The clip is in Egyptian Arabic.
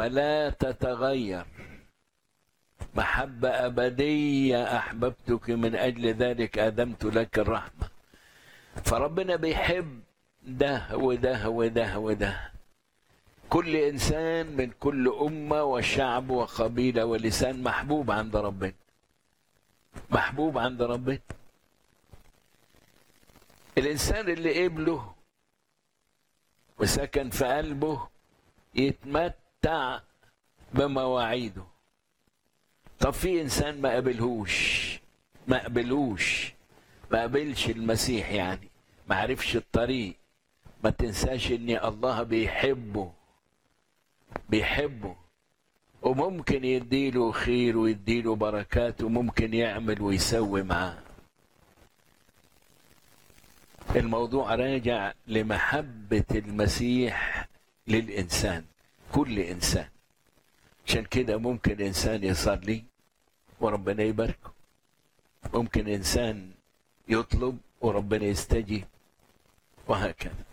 محبة لا تتغير محبة أبدية أحببتك من أجل ذلك أدمت لك الرحمة فربنا بيحب ده وده وده وده كل إنسان من كل أمة وشعب وقبيلة ولسان محبوب عند ربنا محبوب عند ربنا الإنسان اللي قبله وسكن في قلبه يتمتع بمواعيده طب في انسان ما قبلهوش ما قبلوش ما قبلش المسيح يعني ما عرفش الطريق ما تنساش ان الله بيحبه بيحبه وممكن يديله خير ويديله بركات وممكن يعمل ويسوي معاه الموضوع راجع لمحبة المسيح للإنسان كل إنسان عشان كده ممكن إنسان يصلي وربنا يباركه ممكن إنسان يطلب وربنا يستجيب وهكذا